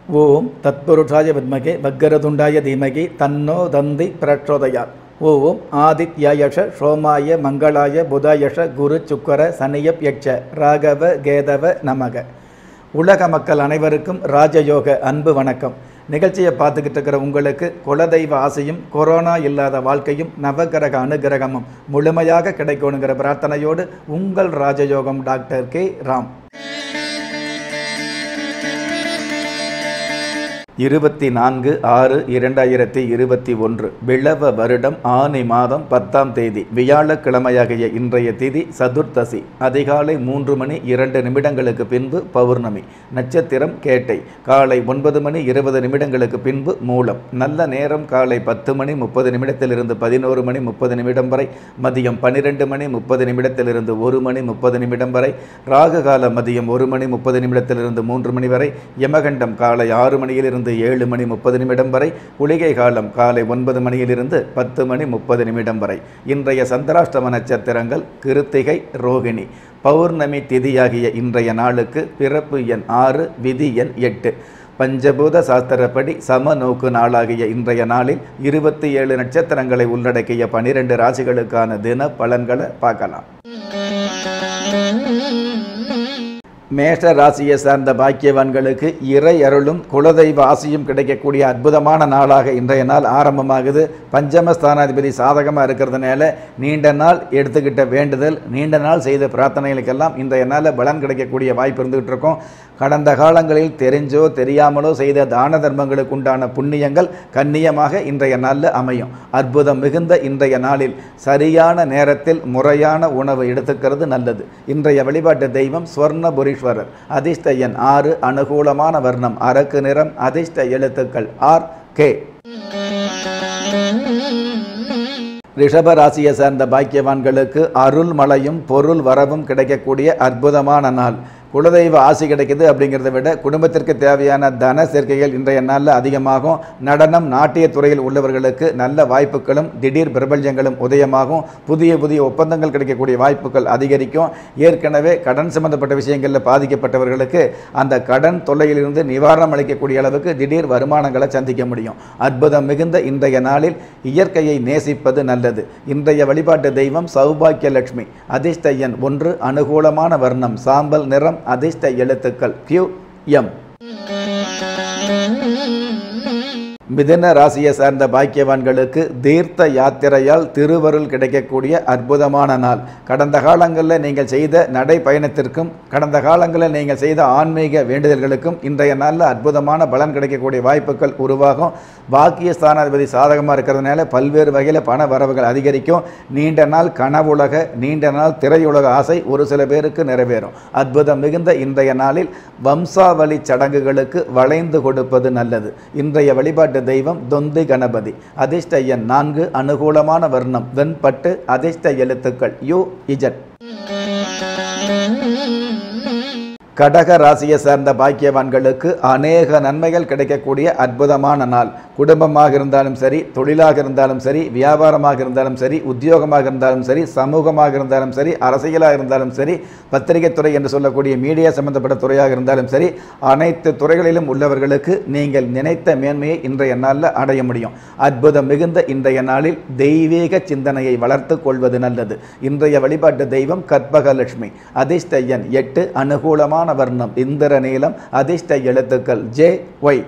ஓம் தத்புருஷாய வித்மகே வக்கரதுண்டாய தீமகி தன்னோ தந்தி பிரச்சோதயாத் ஓம் ஆதித்யாயஷ சோமாய மங்களாய புதாயஷ குரு சுக்கர சனியப் யட்ச ராகவ கேதவ நமக உலக மக்கள் அனைவருக்கும் ராஜயோக அன்பு வணக்கம் நிகழ்ச்சியை பார்த்துக்கிட்டு இருக்கிற உங்களுக்கு குலதெய்வ ஆசையும் கொரோனா இல்லாத வாழ்க்கையும் நவகிரக அனுகிரகமும் முழுமையாக கிடைக்கணுங்கிற பிரார்த்தனையோடு உங்கள் ராஜயோகம் டாக்டர் கே ராம் இருபத்தி நான்கு ஆறு இரண்டாயிரத்தி இருபத்தி ஒன்று பிளவ வருடம் ஆனி மாதம் பத்தாம் தேதி வியாழக்கிழமையாகிய இன்றைய திதி சதுர்த்தசி அதிகாலை மூன்று மணி இரண்டு நிமிடங்களுக்கு பின்பு பௌர்ணமி நட்சத்திரம் கேட்டை காலை ஒன்பது மணி இருபது நிமிடங்களுக்கு பின்பு மூலம் நல்ல நேரம் காலை பத்து மணி முப்பது நிமிடத்திலிருந்து பதினோரு மணி முப்பது நிமிடம் வரை மதியம் பன்னிரெண்டு மணி முப்பது நிமிடத்திலிருந்து ஒரு மணி முப்பது நிமிடம் வரை ராகு கால மதியம் ஒரு மணி முப்பது நிமிடத்திலிருந்து மூன்று மணி வரை யமகண்டம் காலை ஆறு மணியிலிருந்து ஏழு மணி முப்பது நிமிடம் வரை குளிகை காலம் காலை ஒன்பது மணியிலிருந்து பத்து மணி முப்பது நிமிடம் வரை இன்றைய சந்திராஷ்டம நட்சத்திரங்கள் கிருத்திகை ரோகிணி பௌர்ணமி திதியாகிய இன்றைய நாளுக்கு பிறப்பு எண் ஆறு விதி எண் எட்டு பஞ்சபூத சாஸ்திரப்படி சம நோக்கு நாளாகிய இன்றைய நாளில் இருபத்தி ஏழு நட்சத்திரங்களை உள்ளடக்கிய பனிரெண்டு ராசிகளுக்கான தின பலன்களை பார்க்கலாம் மேஷ ராசியை சார்ந்த பாக்கியவான்களுக்கு இறை அருளும் குலதெய்வ ஆசியும் கிடைக்கக்கூடிய அற்புதமான நாளாக இன்றைய நாள் ஆரம்பமாகுது பஞ்சம ஸ்தானாதிபதி சாதகமாக இருக்கிறதுனால நீண்ட நாள் எடுத்துக்கிட்ட வேண்டுதல் நீண்ட நாள் செய்த பிரார்த்தனைகளுக்கெல்லாம் இன்றைய நாளில் பலன் கிடைக்கக்கூடிய வாய்ப்பு இருந்துகிட்டு இருக்கும் கடந்த காலங்களில் தெரிஞ்சோ தெரியாமலோ செய்த தான தர்மங்களுக்கு உண்டான புண்ணியங்கள் கண்ணியமாக இன்றைய நாளில் அமையும் அற்புதம் மிகுந்த இன்றைய நாளில் சரியான நேரத்தில் முறையான உணவு எடுத்துக்கிறது நல்லது இன்றைய வழிபாட்டு தெய்வம் ஸ்வர்ணபுரீஸ்வரர் அதிர்ஷ்ட எண் ஆறு அனுகூலமான வர்ணம் அரக்கு நிறம் அதிர்ஷ்ட எழுத்துக்கள் ஆர் கே ரிஷப ராசியை சேர்ந்த பாக்கியவான்களுக்கு அருள் மழையும் பொருள் வரவும் கிடைக்கக்கூடிய அற்புதமான நாள் குலதெய்வ ஆசி கிடைக்குது அப்படிங்கிறத விட குடும்பத்திற்கு தேவையான தன சேர்க்கைகள் இன்றைய நாளில் அதிகமாகும் நடனம் நாட்டிய துறையில் உள்ளவர்களுக்கு நல்ல வாய்ப்புகளும் திடீர் பிரபல்யங்களும் உதயமாகும் புதிய புதிய ஒப்பந்தங்கள் கிடைக்கக்கூடிய வாய்ப்புகள் அதிகரிக்கும் ஏற்கனவே கடன் சம்பந்தப்பட்ட விஷயங்களில் பாதிக்கப்பட்டவர்களுக்கு அந்த கடன் தொல்லையிலிருந்து நிவாரணம் அளிக்கக்கூடிய அளவுக்கு திடீர் வருமானங்களை சந்திக்க முடியும் அற்புதம் மிகுந்த இன்றைய நாளில் இயற்கையை நேசிப்பது நல்லது இன்றைய வழிபாட்டு தெய்வம் சௌபாக்கிய லட்சுமி அதிர்ஷ்ட எண் ஒன்று அனுகூலமான வர்ணம் சாம்பல் நிறம் அதிர்ஷ்ட எழுத்துக்கள் கியூ எம் மிதன ராசியை சார்ந்த பாக்கியவான்களுக்கு தீர்த்த யாத்திரையால் திருவருள் கிடைக்கக்கூடிய அற்புதமான நாள் கடந்த காலங்களில் நீங்கள் செய்த நடைப்பயணத்திற்கும் கடந்த காலங்களில் நீங்கள் செய்த ஆன்மீக வேண்டுதல்களுக்கும் இன்றைய நாளில் அற்புதமான பலன் கிடைக்கக்கூடிய வாய்ப்புகள் உருவாகும் பாக்கிய ஸ்தானாதிபதி சாதகமாக இருக்கிறதுனால பல்வேறு வகையில் பண வரவுகள் அதிகரிக்கும் நீண்ட நாள் கனவுலக நீண்ட நாள் திரையுலக ஆசை ஒரு சில பேருக்கு நிறைவேறும் அற்புதம் மிகுந்த இன்றைய நாளில் வம்சாவளி சடங்குகளுக்கு வளைந்து கொடுப்பது நல்லது இன்றைய வழிபாட்டு தெய்வம் தொந்தி கணபதி அதிர்ஷ்ட எண் நான்கு அனுகூலமான வர்ணம் வெண்பட்டு அதிர்ஷ்ட எழுத்துக்கள் யு இஜட் கடக ராசியை சார்ந்த பாக்கியவான்களுக்கு அநேக நன்மைகள் கிடைக்கக்கூடிய அற்புதமான நாள் குடும்பமாக இருந்தாலும் சரி தொழிலாக இருந்தாலும் சரி வியாபாரமாக இருந்தாலும் சரி உத்தியோகமாக இருந்தாலும் சரி சமூகமாக இருந்தாலும் சரி அரசியலாக இருந்தாலும் சரி பத்திரிகை துறை என்று சொல்லக்கூடிய மீடியா சம்பந்தப்பட்ட துறையாக இருந்தாலும் சரி அனைத்து துறைகளிலும் உள்ளவர்களுக்கு நீங்கள் நினைத்த மேன்மையை இன்றைய நாளில் அடைய முடியும் அற்புதம் மிகுந்த இன்றைய நாளில் தெய்வீக சிந்தனையை வளர்த்து கொள்வது நல்லது இன்றைய வழிபாட்டு தெய்வம் கற்பகலட்சுமி அதிர்ஷ்ட எண் எட்டு அனுகூலமான வர்ணம் இந்திர நீலம் அதிர்ஷ்ட எழுத்துக்கள் ஜே ஒய்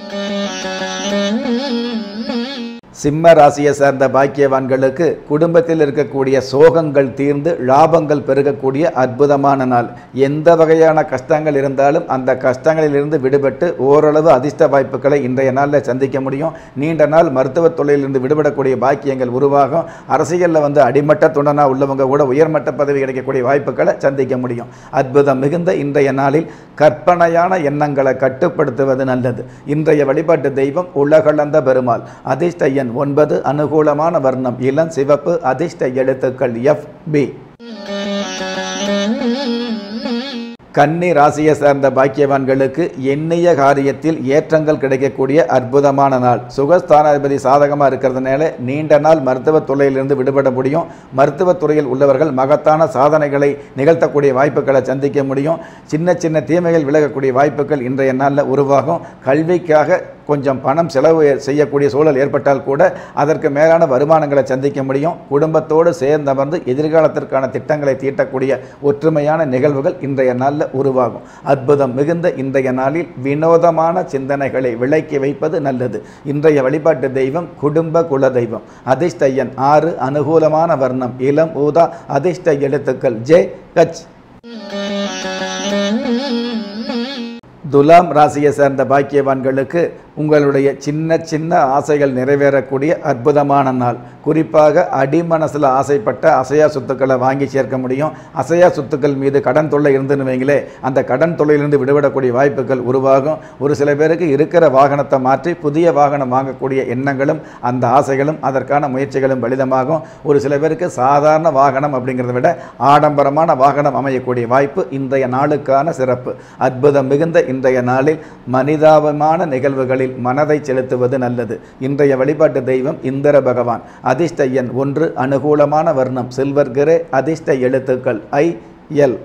சிம்ம ராசியை சார்ந்த பாக்கியவான்களுக்கு குடும்பத்தில் இருக்கக்கூடிய சோகங்கள் தீர்ந்து லாபங்கள் பெருகக்கூடிய அற்புதமான நாள் எந்த வகையான கஷ்டங்கள் இருந்தாலும் அந்த கஷ்டங்களிலிருந்து விடுபட்டு ஓரளவு அதிர்ஷ்ட வாய்ப்புகளை இன்றைய நாளில் சந்திக்க முடியும் நீண்ட நாள் மருத்துவ தொழிலிருந்து விடுபடக்கூடிய பாக்கியங்கள் உருவாகும் அரசியலில் வந்து அடிமட்ட துணனாக உள்ளவங்க கூட உயர்மட்ட பதவி கிடைக்கக்கூடிய வாய்ப்புகளை சந்திக்க முடியும் அற்புதம் மிகுந்த இன்றைய நாளில் கற்பனையான எண்ணங்களை கட்டுப்படுத்துவது நல்லது இன்றைய வழிபாட்டு தெய்வம் உலகளந்த பெருமாள் அதிர்ஷ்ட எண் ஒன்பது அனுகூலமான வர்ணம் இளம் சிவப்பு அதிர்ஷ்ட எழுத்துக்கள் எஃப் பி கன்னி ராசியை சார்ந்த பாக்கியவான்களுக்கு எண்ணிய காரியத்தில் ஏற்றங்கள் கிடைக்கக்கூடிய அற்புதமான நாள் சுகஸ்தானாதிபதி சாதகமாக இருக்கிறதுனால நீண்ட நாள் மருத்துவத் துறையிலிருந்து விடுபட முடியும் மருத்துவத் துறையில் உள்ளவர்கள் மகத்தான சாதனைகளை நிகழ்த்தக்கூடிய வாய்ப்புகளை சந்திக்க முடியும் சின்ன சின்ன தீமைகள் விலகக்கூடிய வாய்ப்புகள் இன்றைய நாளில் உருவாகும் கல்விக்காக கொஞ்சம் பணம் செலவு செய்யக்கூடிய சூழல் ஏற்பட்டால் கூட அதற்கு மேலான வருமானங்களை சந்திக்க முடியும் குடும்பத்தோடு சேர்ந்தமர்ந்து எதிர்காலத்திற்கான திட்டங்களை தீட்டக்கூடிய ஒற்றுமையான நிகழ்வுகள் இன்றைய நாளில் உருவாகும் அற்புதம் மிகுந்த இன்றைய நாளில் வினோதமான சிந்தனைகளை விலக்கி வைப்பது நல்லது இன்றைய வழிபாட்டு தெய்வம் குடும்ப குல தெய்வம் அதிர்ஷ்ட எண் ஆறு அனுகூலமான வர்ணம் இளம் ஊதா அதிர்ஷ்ட எழுத்துக்கள் ஜே கச் துலாம் ராசியை சேர்ந்த பாக்கியவான்களுக்கு உங்களுடைய சின்ன சின்ன ஆசைகள் நிறைவேறக்கூடிய அற்புதமான நாள் குறிப்பாக அடிமனசில் ஆசைப்பட்ட அசையா சொத்துக்களை வாங்கி சேர்க்க முடியும் அசையா சொத்துக்கள் மீது கடன் தொல்லை இருந்துன்னு வைங்களே அந்த கடன் தொல்லையிலிருந்து விடுபடக்கூடிய வாய்ப்புகள் உருவாகும் ஒரு சில பேருக்கு இருக்கிற வாகனத்தை மாற்றி புதிய வாகனம் வாங்கக்கூடிய எண்ணங்களும் அந்த ஆசைகளும் அதற்கான முயற்சிகளும் பலிதமாகும் ஒரு சில பேருக்கு சாதாரண வாகனம் அப்படிங்கிறத விட ஆடம்பரமான வாகனம் அமையக்கூடிய வாய்ப்பு இன்றைய நாளுக்கான சிறப்பு அற்புதம் மிகுந்த இன்றைய நாளில் மனிதாபமான நிகழ்வுகளில் மனதை செலுத்துவது நல்லது இன்றைய வழிபாட்டு தெய்வம் இந்திர பகவான் அதிர்ஷ்ட எண் ஒன்று அனுகூலமான வர்ணம் சில்வர் கிரே அதிர்ஷ்ட எழுத்துக்கள் ஐ எல்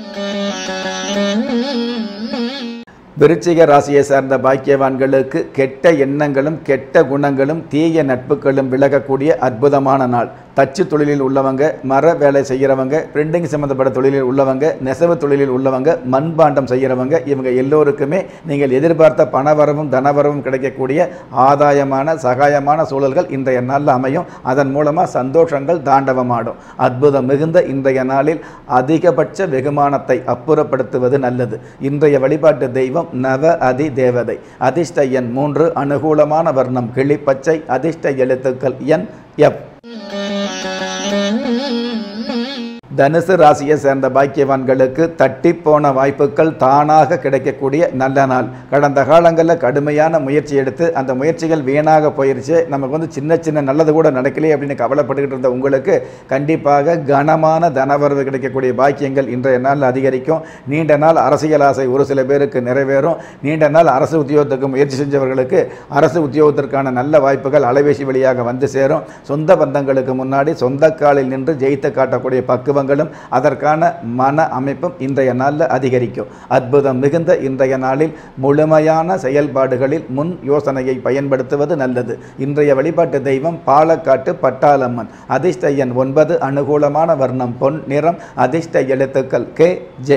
விருச்சிக ராசியை சார்ந்த பாக்கியவான்களுக்கு கெட்ட எண்ணங்களும் கெட்ட குணங்களும் தீய நட்புகளும் விலகக்கூடிய அற்புதமான நாள் தச்சு தொழிலில் உள்ளவங்க மர வேலை செய்கிறவங்க பிரிண்டிங் சம்மந்தப்பட்ட தொழிலில் உள்ளவங்க நெசவு தொழிலில் உள்ளவங்க மண்பாண்டம் செய்கிறவங்க இவங்க எல்லோருக்குமே நீங்கள் எதிர்பார்த்த பணவரவும் தனவரவும் கிடைக்கக்கூடிய ஆதாயமான சகாயமான சூழல்கள் இன்றைய நாளில் அமையும் அதன் மூலமாக சந்தோஷங்கள் தாண்டவமாடும் அற்புதம் மிகுந்த இன்றைய நாளில் அதிகபட்ச வெகுமானத்தை அப்புறப்படுத்துவது நல்லது இன்றைய வழிபாட்டு தெய்வம் நவ அதி தேவதை அதிர்ஷ்ட எண் மூன்று அனுகூலமான வர்ணம் கிளிப்பச்சை அதிர்ஷ்ட எழுத்துக்கள் என் எஃப் தனுசு ராசியை சேர்ந்த பாக்கியவான்களுக்கு தட்டிப்போன வாய்ப்புகள் தானாக கிடைக்கக்கூடிய நல்ல நாள் கடந்த காலங்களில் கடுமையான முயற்சி எடுத்து அந்த முயற்சிகள் வீணாக போயிருச்சு நமக்கு வந்து சின்ன சின்ன நல்லது கூட நடக்கலையே அப்படின்னு கவலைப்பட்டுக்கிட்டு இருந்த உங்களுக்கு கண்டிப்பாக கனமான தனவரவு கிடைக்கக்கூடிய பாக்கியங்கள் இன்றைய நாள் அதிகரிக்கும் நீண்ட நாள் அரசியல் ஆசை ஒரு சில பேருக்கு நிறைவேறும் நீண்ட நாள் அரசு உத்தியோகத்துக்கு முயற்சி செஞ்சவர்களுக்கு அரசு உத்தியோகத்திற்கான நல்ல வாய்ப்புகள் அலைபேசி வழியாக வந்து சேரும் சொந்த பந்தங்களுக்கு முன்னாடி சொந்த காலில் நின்று ஜெயித்து காட்டக்கூடிய பக்குவங்களும் அதற்கான மன அமைப்பும் இன்றைய நாளில் அதிகரிக்கும் அற்புதம் மிகுந்த இன்றைய நாளில் முழுமையான செயல்பாடுகளில் முன் யோசனையை பயன்படுத்துவது நல்லது இன்றைய வழிபாட்டு தெய்வம் பாலக்காட்டு பட்டாளம்மன் அதிர்ஷ்ட எண் ஒன்பது அனுகூலமான வர்ணம் பொன் நிறம் அதிர்ஷ்ட எழுத்துக்கள் கே ஜே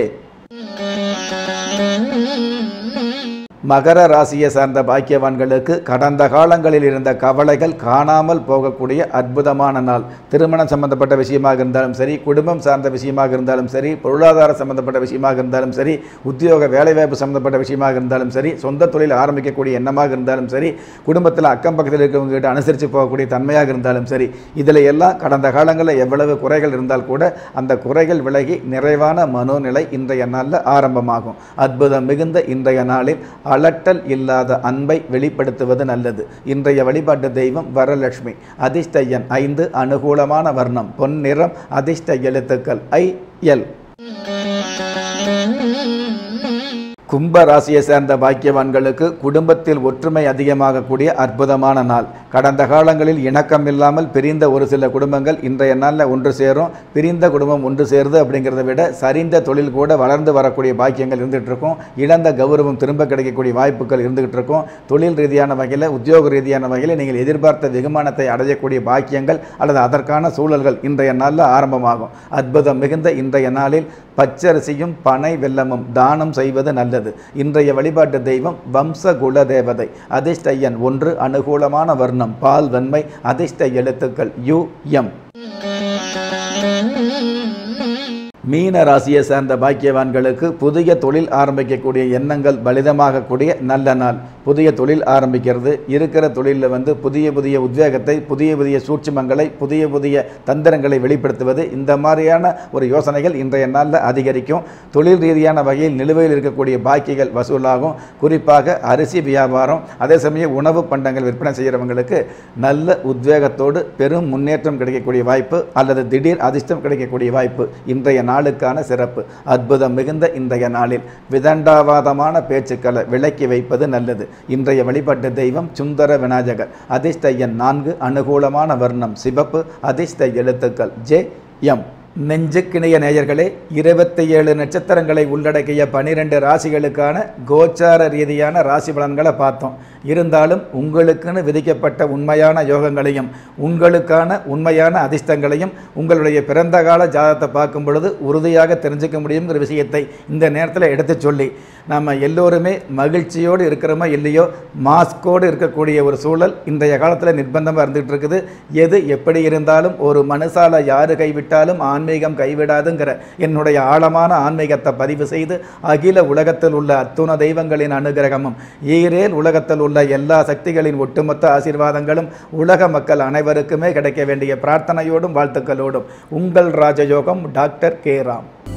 மகர ராசியை சார்ந்த பாக்கியவான்களுக்கு கடந்த காலங்களில் இருந்த கவலைகள் காணாமல் போகக்கூடிய அற்புதமான நாள் திருமணம் சம்பந்தப்பட்ட விஷயமாக இருந்தாலும் சரி குடும்பம் சார்ந்த விஷயமாக இருந்தாலும் சரி பொருளாதார சம்பந்தப்பட்ட விஷயமாக இருந்தாலும் சரி உத்தியோக வேலைவாய்ப்பு சம்பந்தப்பட்ட விஷயமாக இருந்தாலும் சரி சொந்த தொழில் ஆரம்பிக்கக்கூடிய எண்ணமாக இருந்தாலும் சரி குடும்பத்தில் அக்கம் பக்கத்தில் இருக்கவங்க கிட்ட அனுசரித்து போகக்கூடிய தன்மையாக இருந்தாலும் சரி இதில் எல்லாம் கடந்த காலங்களில் எவ்வளவு குறைகள் இருந்தால் கூட அந்த குறைகள் விலகி நிறைவான மனோநிலை இன்றைய நாளில் ஆரம்பமாகும் அற்புதம் மிகுந்த இன்றைய நாளில் அலட்டல் இல்லாத அன்பை வெளிப்படுத்துவது நல்லது இன்றைய வழிபாட்டு தெய்வம் வரலட்சுமி அதிர்ஷ்ட எண் ஐந்து அனுகூலமான வர்ணம் பொன்னிறம் அதிர்ஷ்ட எழுத்துக்கள் ஐ எல் கும்ப ராசியை சேர்ந்த பாக்கியவான்களுக்கு குடும்பத்தில் ஒற்றுமை அதிகமாகக்கூடிய அற்புதமான நாள் கடந்த காலங்களில் இணக்கம் இல்லாமல் பிரிந்த ஒரு சில குடும்பங்கள் இன்றைய நாளில் ஒன்று சேரும் பிரிந்த குடும்பம் ஒன்று சேருது அப்படிங்கிறத விட சரிந்த தொழில் கூட வளர்ந்து வரக்கூடிய பாக்கியங்கள் இருந்துகிட்டு இருக்கும் இழந்த கௌரவம் திரும்ப கிடைக்கக்கூடிய வாய்ப்புகள் இருந்துகிட்டு இருக்கும் தொழில் ரீதியான வகையில் உத்தியோக ரீதியான வகையில் நீங்கள் எதிர்பார்த்த வெகுமானத்தை அடையக்கூடிய பாக்கியங்கள் அல்லது அதற்கான சூழல்கள் இன்றைய நாளில் ஆரம்பமாகும் அற்புதம் மிகுந்த இன்றைய நாளில் பச்சரிசியும் பனை வெல்லமும் தானம் செய்வது நல்லது இன்றைய வழிபாட்டு தெய்வம் வம்ச குல தேவதை அதிர்ஷ்ட எண் ஒன்று அனுகூலமான வர்ணம் பால் வெண்மை அதிர்ஷ்ட எழுத்துக்கள் யு எம் மீன ராசியை சேர்ந்த பாக்கியவான்களுக்கு புதிய தொழில் ஆரம்பிக்கக்கூடிய எண்ணங்கள் பலிதமாகக்கூடிய நல்ல நாள் புதிய தொழில் ஆரம்பிக்கிறது இருக்கிற தொழிலில் வந்து புதிய புதிய உத்வேகத்தை புதிய புதிய சூட்சுமங்களை புதிய புதிய தந்திரங்களை வெளிப்படுத்துவது இந்த மாதிரியான ஒரு யோசனைகள் இன்றைய நாளில் அதிகரிக்கும் தொழில் ரீதியான வகையில் நிலுவையில் இருக்கக்கூடிய பாக்கிகள் வசூலாகும் குறிப்பாக அரிசி வியாபாரம் அதே சமயம் உணவு பண்டங்கள் விற்பனை செய்கிறவங்களுக்கு நல்ல உத்வேகத்தோடு பெரும் முன்னேற்றம் கிடைக்கக்கூடிய வாய்ப்பு அல்லது திடீர் அதிர்ஷ்டம் கிடைக்கக்கூடிய வாய்ப்பு இன்றைய நாள் நாளுக்கான சிறப்பு அற்புதம் மிகுந்த இன்றைய நாளில் விதண்டாவாதமான பேச்சுக்களை விலக்கி வைப்பது நல்லது இன்றைய வழிபாட்டு தெய்வம் சுந்தர விநாயகர் அதிர்ஷ்ட எண் நான்கு அனுகூலமான வர்ணம் சிவப்பு அதிர்ஷ்ட எழுத்துக்கள் ஜே எம் நெஞ்சுக்கிணைய நேயர்களே இருபத்தி ஏழு நட்சத்திரங்களை உள்ளடக்கிய பனிரெண்டு ராசிகளுக்கான கோச்சார ரீதியான ராசி பலன்களை பார்த்தோம் இருந்தாலும் உங்களுக்குன்னு விதிக்கப்பட்ட உண்மையான யோகங்களையும் உங்களுக்கான உண்மையான அதிர்ஷ்டங்களையும் உங்களுடைய பிறந்த கால ஜாதகத்தை பார்க்கும் பொழுது உறுதியாக தெரிஞ்சுக்க முடியுங்கிற விஷயத்தை இந்த நேரத்தில் எடுத்து சொல்லி நம்ம எல்லோருமே மகிழ்ச்சியோடு இருக்கிறோமோ இல்லையோ மாஸ்கோடு இருக்கக்கூடிய ஒரு சூழல் இன்றைய காலத்தில் நிர்பந்தமாக இருந்துகிட்டு இருக்குது எது எப்படி இருந்தாலும் ஒரு மனுஷால யாரு கைவிட்டாலும் ஆன்மீகம் கைவிடாதுங்கிற என்னுடைய ஆழமான ஆன்மீகத்தை பதிவு செய்து அகில உலகத்தில் உள்ள அத்துண தெய்வங்களின் அனுகிரகமும் ஈரேல் உலகத்தில் உள்ள எல்லா சக்திகளின் ஒட்டுமொத்த ஆசீர்வாதங்களும் உலக மக்கள் அனைவருக்குமே கிடைக்க வேண்டிய பிரார்த்தனையோடும் வாழ்த்துக்களோடும் உங்கள் ராஜயோகம் டாக்டர் கே ராம்